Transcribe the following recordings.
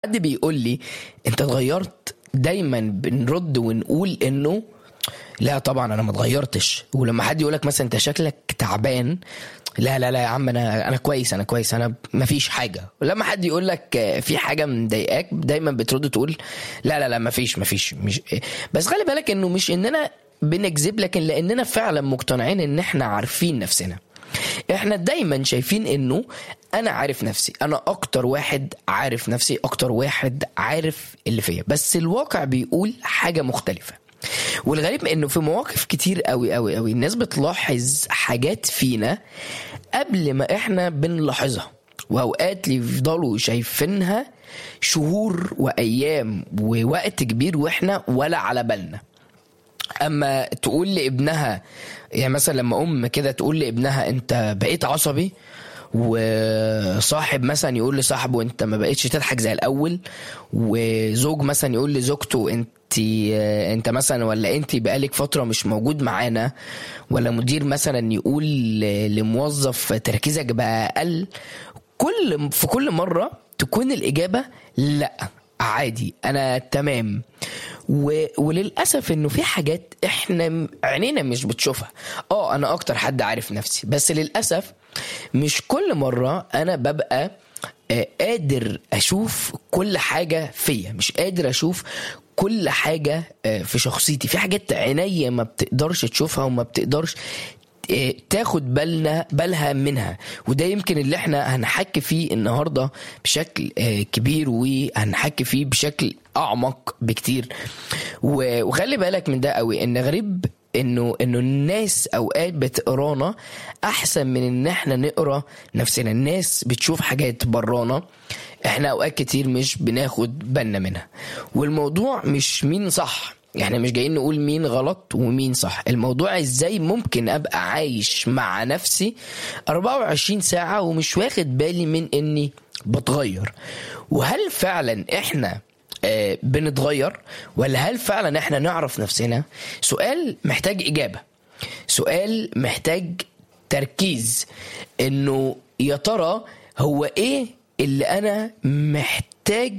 حد بيقول لي انت اتغيرت دايما بنرد ونقول انه لا طبعا انا ما اتغيرتش ولما حد يقول لك مثلا انت شكلك تعبان لا لا لا يا عم انا انا كويس انا كويس انا ما فيش حاجه ولما حد يقول لك آه، في حاجه مضايقاك دايما بترد تقول لا لا لا ما فيش ما فيش مش بس خلي بالك انه مش اننا بنكذب لكن لاننا فعلا مقتنعين ان احنا عارفين نفسنا احنا دايما شايفين انه انا عارف نفسي انا اكتر واحد عارف نفسي اكتر واحد عارف اللي فيا بس الواقع بيقول حاجه مختلفه والغريب انه في مواقف كتير قوي قوي قوي الناس بتلاحظ حاجات فينا قبل ما احنا بنلاحظها واوقات يفضلوا شايفينها شهور وايام ووقت كبير واحنا ولا على بالنا اما تقول لابنها يعني مثلا لما ام كده تقول لابنها انت بقيت عصبي وصاحب مثلا يقول لصاحبه انت ما بقتش تضحك زي الاول وزوج مثلا يقول لزوجته انت انت مثلا ولا انت بقالك فتره مش موجود معانا ولا مدير مثلا يقول لموظف تركيزك بقى اقل كل في كل مره تكون الاجابه لا عادي انا تمام و... وللاسف انه في حاجات احنا عينينا مش بتشوفها اه انا اكتر حد عارف نفسي بس للاسف مش كل مره انا ببقى آه، قادر اشوف كل حاجه فيا مش قادر اشوف كل حاجه آه، في شخصيتي في حاجات عينيا ما بتقدرش تشوفها وما بتقدرش آه، تاخد بالنا بالها منها وده يمكن اللي احنا هنحكي فيه النهارده بشكل آه، كبير وهنحكي فيه بشكل اعمق بكتير و- وخلي بالك من ده قوي ان غريب انه انه الناس اوقات بتقرانا احسن من ان احنا نقرا نفسنا الناس بتشوف حاجات برانا احنا اوقات كتير مش بناخد بالنا منها والموضوع مش مين صح احنا مش جايين نقول مين غلط ومين صح الموضوع ازاي ممكن ابقى عايش مع نفسي 24 ساعة ومش واخد بالي من اني بتغير وهل فعلا احنا آه، بنتغير ولا هل فعلا احنا نعرف نفسنا سؤال محتاج اجابة سؤال محتاج تركيز انه يا ترى هو ايه اللي انا محتاج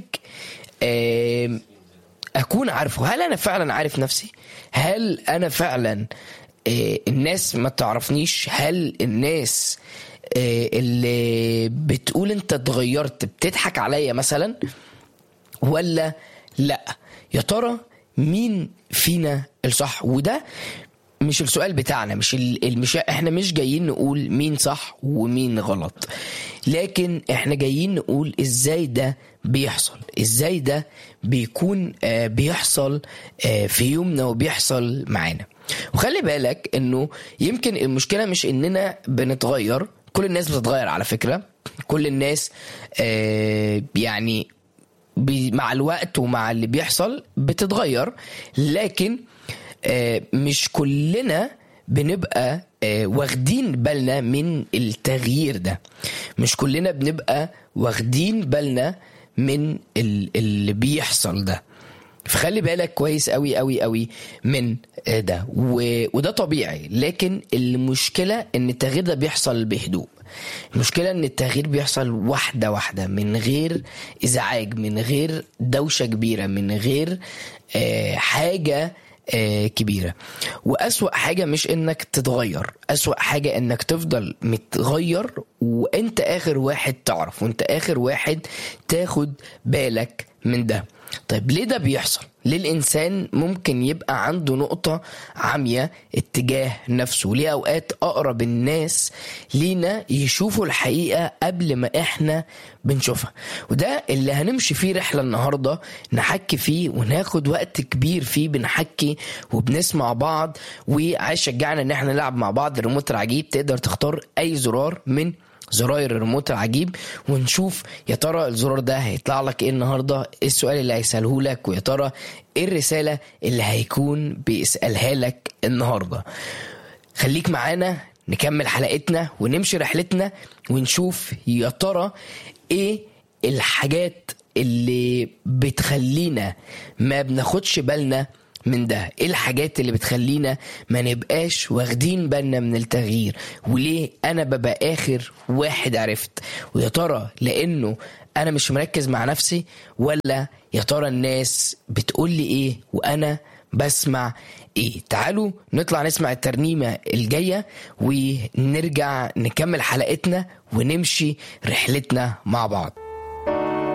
آه اكون عارفه هل انا فعلا عارف نفسي هل انا فعلا آه، الناس ما تعرفنيش هل الناس آه، اللي بتقول انت اتغيرت بتضحك عليا مثلا ولا لا يا ترى مين فينا الصح وده مش السؤال بتاعنا مش ال- ال- مش احنا مش جايين نقول مين صح ومين غلط لكن احنا جايين نقول ازاي ده بيحصل ازاي ده بيكون آه، بيحصل آه، في يومنا وبيحصل معانا وخلي بالك انه يمكن المشكله مش اننا بنتغير كل الناس بتتغير على فكره كل الناس آه، يعني بي- مع الوقت ومع اللي بيحصل بتتغير لكن آه، مش كلنا بنبقى آه، واخدين بالنا من التغيير ده مش كلنا بنبقى واخدين بالنا من ال- اللي بيحصل ده فخلي بالك كويس قوي قوي قوي من آه، ده و- وده طبيعي لكن المشكلة ان التغيير ده بيحصل بهدوء المشكلة ان التغيير بيحصل واحدة واحدة من غير ازعاج من غير دوشة كبيرة من غير آه، حاجة آه، كبيرة وأسوأ حاجة مش إنك تتغير أسوأ حاجة إنك تفضل متغير وإنت آخر واحد تعرف وإنت آخر واحد تاخد بالك من ده طيب ليه ده بيحصل ليه الإنسان ممكن يبقى عنده نقطة عامية اتجاه نفسه ليه أوقات أقرب الناس لينا يشوفوا الحقيقة قبل ما إحنا بنشوفها وده اللي هنمشي فيه رحلة النهاردة نحكي فيه وناخد وقت كبير فيه بنحكي وبنسمع بعض وعايز شجعنا ان احنا نلعب مع بعض الريموت العجيب تقدر تختار اي زرار من زراير الريموت العجيب ونشوف يا ترى الزرار ده هيطلع لك ايه النهارده ايه السؤال اللي هيساله لك ويا ترى ايه الرساله اللي هيكون بيسالها لك النهارده خليك معانا نكمل حلقتنا ونمشي رحلتنا ونشوف يا ترى ايه الحاجات اللي بتخلينا ما بناخدش بالنا من ده ايه الحاجات اللي بتخلينا ما نبقاش واخدين بالنا من التغيير وليه انا ببقى اخر واحد عرفت ويا ترى لانه انا مش مركز مع نفسي ولا يا ترى الناس بتقول لي ايه وانا بسمع ايه تعالوا نطلع نسمع الترنيمة الجاية ونرجع نكمل حلقتنا ونمشي رحلتنا مع بعض